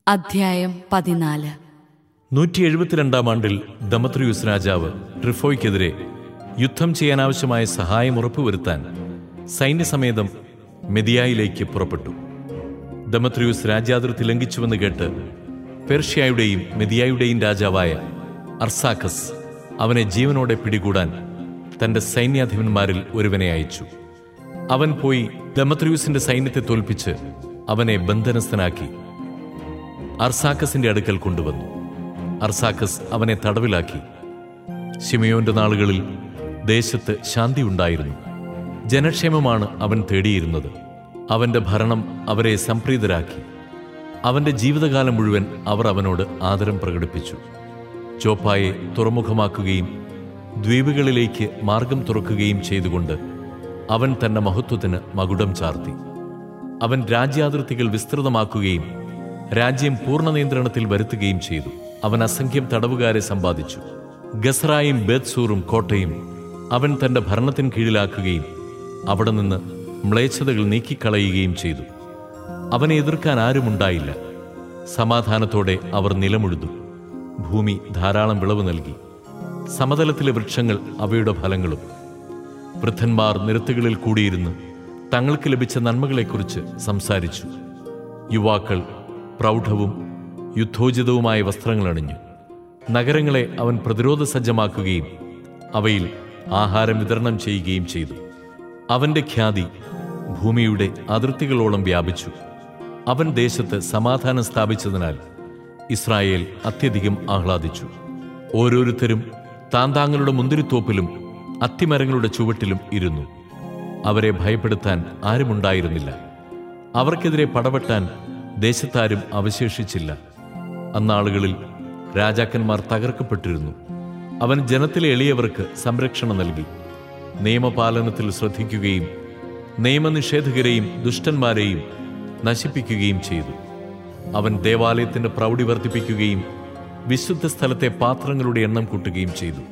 അധ്യായം പതിനാല് നൂറ്റി എഴുപത്തിരണ്ടാം ആണ്ടിൽ ദമത്രിയൂസ് രാജാവ് ട്രിഫോയ്ക്കെതിരെ യുദ്ധം ചെയ്യാനാവശ്യമായ സഹായം ഉറപ്പുവരുത്താൻ സൈന്യസമേതം മെതിയായിലേക്ക് പുറപ്പെട്ടു ദമത്രിയൂസ് രാജ്യാതിർത്തി ലംഘിച്ചുവെന്ന് കേട്ട് പെർഷ്യയുടെയും മെതിയായുടെയും രാജാവായ അർസാഖസ് അവനെ ജീവനോടെ പിടികൂടാൻ തന്റെ സൈന്യാധിപന്മാരിൽ ഒരുവനെ അയച്ചു അവൻ പോയി ദമത്രിയൂസിന്റെ സൈന്യത്തെ തോൽപ്പിച്ച് അവനെ ബന്ധനസ്ഥനാക്കി അർസാക്കസിന്റെ അടുക്കൽ കൊണ്ടുവന്നു അർസാക്കസ് അവനെ തടവിലാക്കി ശിമയോന്റെ നാളുകളിൽ ദേശത്ത് ശാന്തി ഉണ്ടായിരുന്നു ജനക്ഷേമമാണ് അവൻ തേടിയിരുന്നത് അവന്റെ ഭരണം അവരെ സംപ്രീതരാക്കി അവന്റെ ജീവിതകാലം മുഴുവൻ അവർ അവനോട് ആദരം പ്രകടിപ്പിച്ചു ചോപ്പായെ തുറമുഖമാക്കുകയും ദ്വീപുകളിലേക്ക് മാർഗം തുറക്കുകയും ചെയ്തുകൊണ്ട് അവൻ തന്റെ മഹത്വത്തിന് മകുടം ചാർത്തി അവൻ രാജ്യാതിർത്തികൾ വിസ്തൃതമാക്കുകയും രാജ്യം പൂർണ്ണ നിയന്ത്രണത്തിൽ വരുത്തുകയും ചെയ്തു അവൻ അസംഖ്യം തടവുകാരെ സമ്പാദിച്ചു ഗസ്രായും ബേത്സൂറും കോട്ടയും അവൻ തന്റെ ഭരണത്തിന് കീഴിലാക്കുകയും അവിടെ നിന്ന് മ്ലേച്ഛതകൾ നീക്കിക്കളയുകയും ചെയ്തു അവനെ എതിർക്കാൻ ആരുമുണ്ടായില്ല സമാധാനത്തോടെ അവർ നിലമുഴുതു ഭൂമി ധാരാളം വിളവ് നൽകി സമതലത്തിലെ വൃക്ഷങ്ങൾ അവയുടെ ഫലങ്ങളും വൃദ്ധന്മാർ നിരത്തുകളിൽ കൂടിയിരുന്ന് തങ്ങൾക്ക് ലഭിച്ച നന്മകളെക്കുറിച്ച് സംസാരിച്ചു യുവാക്കൾ പ്രൗഢവും യുദ്ധോചിതവുമായ വസ്ത്രങ്ങൾ അണിഞ്ഞു നഗരങ്ങളെ അവൻ പ്രതിരോധ സജ്ജമാക്കുകയും അവയിൽ ആഹാരം വിതരണം ചെയ്യുകയും ചെയ്തു അവന്റെ ഖ്യാതി ഭൂമിയുടെ അതിർത്തികളോളം വ്യാപിച്ചു അവൻ ദേശത്ത് സമാധാനം സ്ഥാപിച്ചതിനാൽ ഇസ്രായേൽ അത്യധികം ആഹ്ലാദിച്ചു ഓരോരുത്തരും താന്താങ്ങളുടെ മുന്തിരിത്തോപ്പിലും അത്തിമരങ്ങളുടെ ചുവട്ടിലും ഇരുന്നു അവരെ ഭയപ്പെടുത്താൻ ആരുമുണ്ടായിരുന്നില്ല അവർക്കെതിരെ പടവെട്ടാൻ ദേശത്താരും അവശേഷിച്ചില്ല അന്നാളുകളിൽ രാജാക്കന്മാർ തകർക്കപ്പെട്ടിരുന്നു അവൻ ജനത്തിലെ എളിയവർക്ക് സംരക്ഷണം നൽകി നിയമപാലനത്തിൽ ശ്രദ്ധിക്കുകയും നിയമനിഷേധകരെയും ദുഷ്ടന്മാരെയും നശിപ്പിക്കുകയും ചെയ്തു അവൻ ദേവാലയത്തിന്റെ പ്രൗഢി വർദ്ധിപ്പിക്കുകയും വിശുദ്ധ സ്ഥലത്തെ പാത്രങ്ങളുടെ എണ്ണം കൂട്ടുകയും ചെയ്തു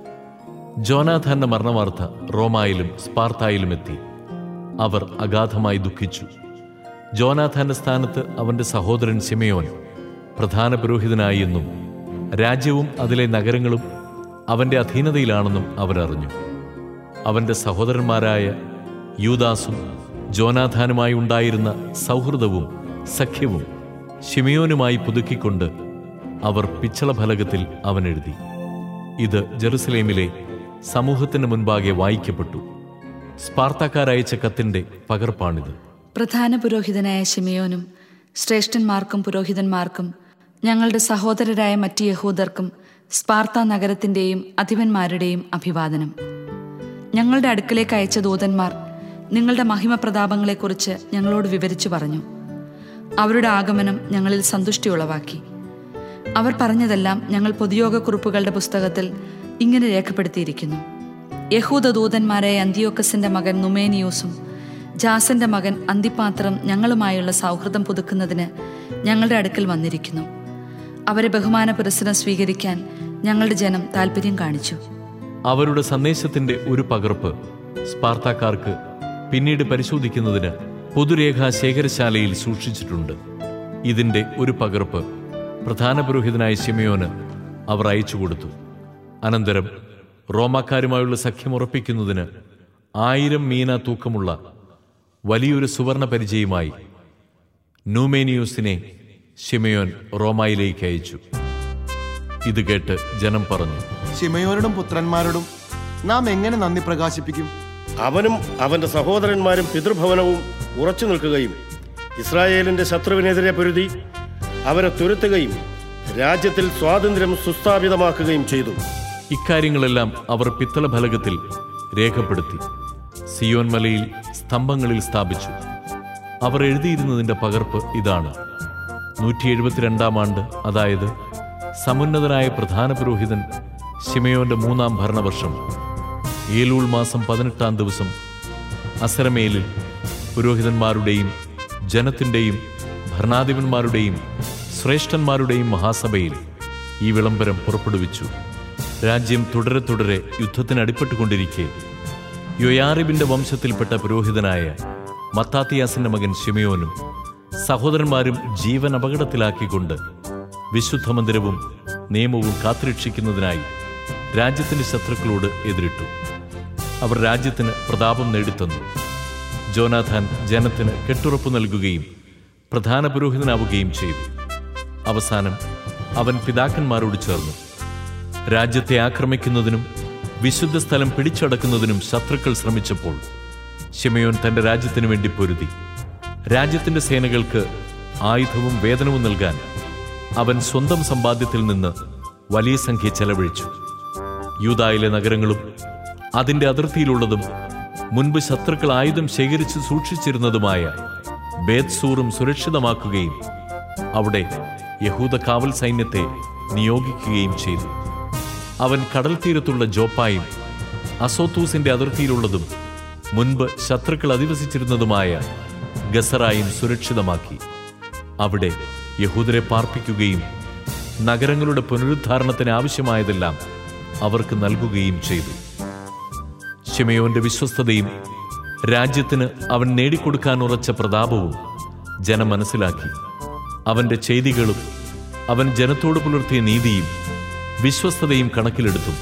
ജോനാഥാന്റെ മരണവാർത്ത റോമായിലും സ്പാർത്തായിലും എത്തി അവർ അഗാധമായി ദുഃഖിച്ചു ജോനാഥാന്റെ സ്ഥാനത്ത് അവന്റെ സഹോദരൻ സിമയോൻ പ്രധാന പുരോഹിതനായി എന്നും രാജ്യവും അതിലെ നഗരങ്ങളും അവന്റെ അധീനതയിലാണെന്നും അവരറിഞ്ഞു അവന്റെ സഹോദരന്മാരായ യൂദാസും ജോനാഥാനുമായി ഉണ്ടായിരുന്ന സൗഹൃദവും സഖ്യവും ഷിമയോനുമായി പുതുക്കിക്കൊണ്ട് അവർ പിച്ചളഫലകത്തിൽ അവൻ എഴുതി ഇത് ജെറുസലേമിലെ സമൂഹത്തിന് മുൻപാകെ വായിക്കപ്പെട്ടു സ്പാർത്താക്കാരയച്ച കത്തിന്റെ പകർപ്പാണിത് പ്രധാന പുരോഹിതനായ ശിമയോനും ശ്രേഷ്ഠന്മാർക്കും പുരോഹിതന്മാർക്കും ഞങ്ങളുടെ സഹോദരരായ മറ്റ് യഹൂദർക്കും സ്പാർത്ത നഗരത്തിന്റെയും അധിപന്മാരുടെയും അഭിവാദനം ഞങ്ങളുടെ അടുക്കലേക്ക് അയച്ച ദൂതന്മാർ നിങ്ങളുടെ മഹിമ പ്രതാപങ്ങളെക്കുറിച്ച് ഞങ്ങളോട് വിവരിച്ചു പറഞ്ഞു അവരുടെ ആഗമനം ഞങ്ങളിൽ സന്തുഷ്ടി ഉളവാക്കി അവർ പറഞ്ഞതെല്ലാം ഞങ്ങൾ പൊതുയോഗക്കുറിപ്പുകളുടെ പുസ്തകത്തിൽ ഇങ്ങനെ രേഖപ്പെടുത്തിയിരിക്കുന്നു യഹൂദ ദൂതന്മാരായ അന്തിയോക്കസിന്റെ മകൻ നുമേനിയൂസും ജാസന്റെ മകൻ അന്തിപാത്രം ഞങ്ങളുമായുള്ള സൗഹൃദം പുതുക്കുന്നതിന് ഞങ്ങളുടെ അടുക്കൽ വന്നിരിക്കുന്നു അവരെ ബഹുമാന പുരസ്സരം സ്വീകരിക്കാൻ ഞങ്ങളുടെ ജനം താല്പര്യം കാണിച്ചു അവരുടെ സന്ദേശത്തിന്റെ ഒരു പകർപ്പ് സ്പാർത്താക്കാർക്ക് പിന്നീട് പരിശോധിക്കുന്നതിന് പൊതുരേഖാ ശേഖരശാലയിൽ സൂക്ഷിച്ചിട്ടുണ്ട് ഇതിന്റെ ഒരു പകർപ്പ് പ്രധാന പുരോഹിതനായ ശിമയോന് അവർ അയച്ചു കൊടുത്തു അനന്തരം റോമാക്കാരുമായുള്ള സഖ്യം ഉറപ്പിക്കുന്നതിന് ആയിരം മീന തൂക്കമുള്ള വലിയൊരു സുവർണ പരിചയമായി നൂമേനിയൂസിനെ ഷിമയോൻ റോമായിലേക്ക് അയച്ചു ഇത് കേട്ട് ജനം പറഞ്ഞു ശിമയോനോടും പുത്രന്മാരോടും നാം എങ്ങനെ നന്ദി പ്രകാശിപ്പിക്കും അവനും അവന്റെ സഹോദരന്മാരും പിതൃഭവനവും ഉറച്ചു നിൽക്കുകയും ഇസ്രായേലിന്റെ ശത്രുവിനെതിരെ പൊരുതി അവരെ തുരത്തുകയും രാജ്യത്തിൽ സ്വാതന്ത്ര്യം സുസ്ഥാപിതമാക്കുകയും ചെയ്തു ഇക്കാര്യങ്ങളെല്ലാം അവർ പിത്തള ഫലകത്തിൽ രേഖപ്പെടുത്തി സിയോൻ മലയിൽ സ്തംഭങ്ങളിൽ സ്ഥാപിച്ചു അവർ എഴുതിയിരുന്നതിന്റെ പകർപ്പ് ഇതാണ് നൂറ്റി എഴുപത്തിരണ്ടാം ആണ്ട് അതായത് സമുന്നതനായ പ്രധാന പുരോഹിതൻ ശിമയോന്റെ മൂന്നാം ഭരണവർഷം ഏലൂൾ മാസം പതിനെട്ടാം ദിവസം അസരമേലിൽ പുരോഹിതന്മാരുടെയും ജനത്തിന്റെയും ഭരണാധിപന്മാരുടെയും ശ്രേഷ്ഠന്മാരുടെയും മഹാസഭയിൽ ഈ വിളംബരം പുറപ്പെടുവിച്ചു രാജ്യം തുടരെ തുടരെ യുദ്ധത്തിന് അടിപ്പെട്ടുകൊണ്ടിരിക്കെ യൊയാറിബിന്റെ വംശത്തിൽപ്പെട്ട പുരോഹിതനായ മത്താത്തിയാസിന്റെ മകൻ ഷിമയോനും സഹോദരന്മാരും ജീവൻ അപകടത്തിലാക്കിക്കൊണ്ട് വിശുദ്ധ മന്ദിരവും നിയമവും കാത്തുരക്ഷിക്കുന്നതിനായി രാജ്യത്തിന്റെ ശത്രുക്കളോട് എതിരിട്ടു അവർ രാജ്യത്തിന് പ്രതാപം നേടിത്തന്നു ജോനാഥാൻ ജനത്തിന് കെട്ടുറപ്പ് നൽകുകയും പ്രധാന പുരോഹിതനാവുകയും ചെയ്തു അവസാനം അവൻ പിതാക്കന്മാരോട് ചേർന്നു രാജ്യത്തെ ആക്രമിക്കുന്നതിനും വിശുദ്ധ സ്ഥലം പിടിച്ചടക്കുന്നതിനും ശത്രുക്കൾ ശ്രമിച്ചപ്പോൾ ഷിമയോൻ തന്റെ രാജ്യത്തിനു വേണ്ടി പൊരുതി രാജ്യത്തിന്റെ സേനകൾക്ക് ആയുധവും വേതനവും നൽകാൻ അവൻ സ്വന്തം സമ്പാദ്യത്തിൽ നിന്ന് വലിയ സംഖ്യ ചെലവഴിച്ചു യൂതായിലെ നഗരങ്ങളും അതിന്റെ അതിർത്തിയിലുള്ളതും മുൻപ് ശത്രുക്കൾ ആയുധം ശേഖരിച്ച് സൂക്ഷിച്ചിരുന്നതുമായ ബേത്സൂറും സുരക്ഷിതമാക്കുകയും അവിടെ യഹൂദ കാവൽ സൈന്യത്തെ നിയോഗിക്കുകയും ചെയ്തു അവൻ കടൽ തീരത്തുള്ള ജോപ്പായും അസോത്തൂസിന്റെ അതിർത്തിയിലുള്ളതും മുൻപ് ശത്രുക്കൾ അധിവസിച്ചിരുന്നതുമായ ഗസറായും സുരക്ഷിതമാക്കി അവിടെ യഹൂദരെ പാർപ്പിക്കുകയും നഗരങ്ങളുടെ പുനരുദ്ധാരണത്തിന് ആവശ്യമായതെല്ലാം അവർക്ക് നൽകുകയും ചെയ്തു ഷിമയോന്റെ വിശ്വസ്തതയും രാജ്യത്തിന് അവൻ നേടിക്കൊടുക്കാൻ ഉറച്ച പ്രതാപവും ജനം മനസ്സിലാക്കി അവന്റെ ചെയ്തികളും അവൻ ജനത്തോട് പുലർത്തിയ നീതിയും വിശ്വസ്തതയും കണക്കിലെടുത്തും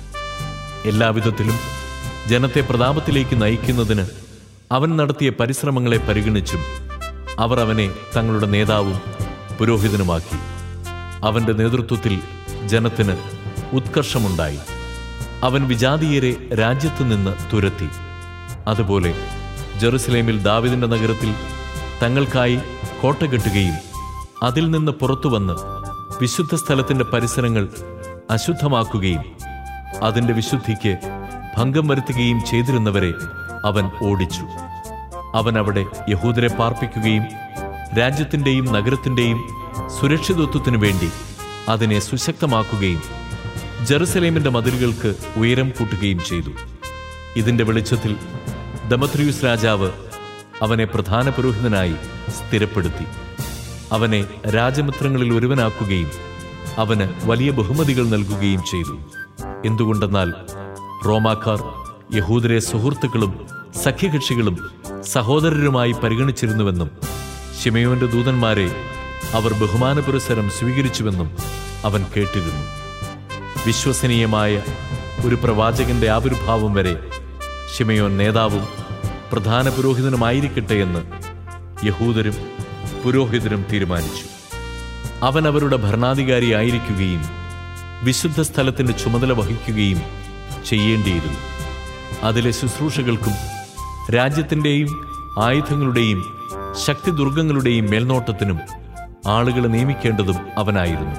എല്ലാവിധത്തിലും ജനത്തെ പ്രതാപത്തിലേക്ക് നയിക്കുന്നതിന് അവൻ നടത്തിയ പരിശ്രമങ്ങളെ പരിഗണിച്ചും അവർ അവനെ തങ്ങളുടെ നേതാവും പുരോഹിതനുമാക്കി അവന്റെ നേതൃത്വത്തിൽ ജനത്തിന് ഉത്കർഷമുണ്ടായി അവൻ വിജാതീയരെ രാജ്യത്തു നിന്ന് തുരത്തി അതുപോലെ ജെറുസലേമിൽ ദാവിദിന്റെ നഗരത്തിൽ തങ്ങൾക്കായി കോട്ട കെട്ടുകയും അതിൽ നിന്ന് പുറത്തു വന്ന് വിശുദ്ധ സ്ഥലത്തിന്റെ പരിസരങ്ങൾ അശുദ്ധമാക്കുകയും അതിന്റെ വിശുദ്ധിക്ക് ഭംഗം വരുത്തുകയും ചെയ്തിരുന്നവരെ അവൻ ഓടിച്ചു അവൻ അവിടെ യഹൂദരെ പാർപ്പിക്കുകയും രാജ്യത്തിന്റെയും നഗരത്തിന്റെയും സുരക്ഷിതത്വത്തിനു വേണ്ടി അതിനെ സുശക്തമാക്കുകയും ജെറുസലേമിന്റെ മതിലുകൾക്ക് ഉയരം കൂട്ടുകയും ചെയ്തു ഇതിന്റെ വെളിച്ചത്തിൽ ദമത്രിയൂസ് രാജാവ് അവനെ പ്രധാന പുരോഹിതനായി സ്ഥിരപ്പെടുത്തി അവനെ രാജമിത്രങ്ങളിൽ ഒരുവനാക്കുകയും അവന് വലിയ ബഹുമതികൾ നൽകുകയും ചെയ്തു എന്തുകൊണ്ടെന്നാൽ റോമാക്കാർ യഹൂദരെ സുഹൃത്തുക്കളും സഖ്യകക്ഷികളും സഹോദരരുമായി പരിഗണിച്ചിരുന്നുവെന്നും ഷിമയോന്റെ ദൂതന്മാരെ അവർ ബഹുമാന പുരസ്സരം സ്വീകരിച്ചുവെന്നും അവൻ കേട്ടിരുന്നു വിശ്വസനീയമായ ഒരു പ്രവാചകന്റെ ആവിർഭാവം വരെ ഷിമയോൻ നേതാവും പ്രധാന പുരോഹിതനുമായിരിക്കട്ടെ എന്ന് യഹൂദരും പുരോഹിതരും തീരുമാനിച്ചു അവൻ അവരുടെ ഭരണാധികാരിയായിരിക്കുകയും വിശുദ്ധ സ്ഥലത്തിന്റെ ചുമതല വഹിക്കുകയും ചെയ്യേണ്ടിയിരുന്നു അതിലെ ശുശ്രൂഷകൾക്കും രാജ്യത്തിന്റെയും ആയുധങ്ങളുടെയും ശക്തിദുർഗങ്ങളുടെയും മേൽനോട്ടത്തിനും ആളുകളെ നിയമിക്കേണ്ടതും അവനായിരുന്നു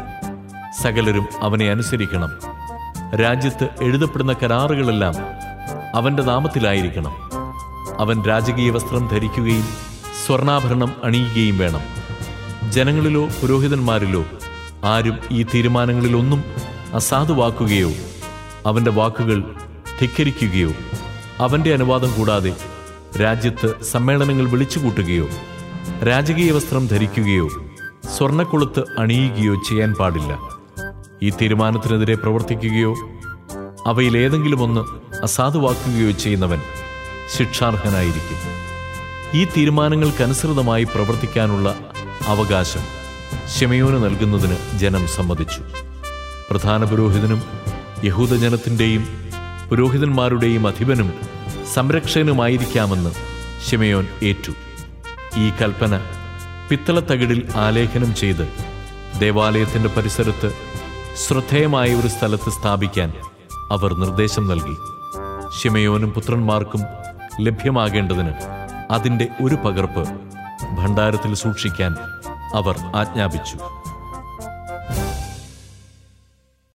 സകലരും അവനെ അനുസരിക്കണം രാജ്യത്ത് എഴുതപ്പെടുന്ന കരാറുകളെല്ലാം അവന്റെ നാമത്തിലായിരിക്കണം അവൻ രാജകീയ വസ്ത്രം ധരിക്കുകയും സ്വർണാഭരണം അണിയുകയും വേണം ജനങ്ങളിലോ പുരോഹിതന്മാരിലോ ആരും ഈ തീരുമാനങ്ങളിലൊന്നും അസാധുവാക്കുകയോ അവന്റെ വാക്കുകൾ ധിക്കരിക്കുകയോ അവന്റെ അനുവാദം കൂടാതെ രാജ്യത്ത് സമ്മേളനങ്ങൾ വിളിച്ചുകൂട്ടുകയോ രാജകീയ വസ്ത്രം ധരിക്കുകയോ സ്വർണ്ണക്കൊളുത്ത് അണിയുകയോ ചെയ്യാൻ പാടില്ല ഈ തീരുമാനത്തിനെതിരെ പ്രവർത്തിക്കുകയോ അവയിലേതെങ്കിലും ഒന്ന് അസാധുവാക്കുകയോ ചെയ്യുന്നവൻ ശിക്ഷാർഹനായിരിക്കും ഈ തീരുമാനങ്ങൾക്കനുസൃതമായി പ്രവർത്തിക്കാനുള്ള അവകാശം ഷെമയോന് നൽകുന്നതിന് ജനം സമ്മതിച്ചു പ്രധാന പുരോഹിതനും യഹൂദജനത്തിന്റെയും പുരോഹിതന്മാരുടെയും അധിപനും സംരക്ഷകനുമായിരിക്കാമെന്ന് ഷിമയോൻ ഏറ്റു ഈ കൽപ്പന പിത്തളത്തകിടിൽ ആലേഖനം ചെയ്ത് ദേവാലയത്തിന്റെ പരിസരത്ത് ശ്രദ്ധേയമായ ഒരു സ്ഥലത്ത് സ്ഥാപിക്കാൻ അവർ നിർദ്ദേശം നൽകി ഷിമയോനും പുത്രന്മാർക്കും ലഭ്യമാകേണ്ടതിന് അതിന്റെ ഒരു പകർപ്പ് ഭണ്ഡാരത്തിൽ സൂക്ഷിക്കാൻ അവർ ആജ്ഞാപിച്ചു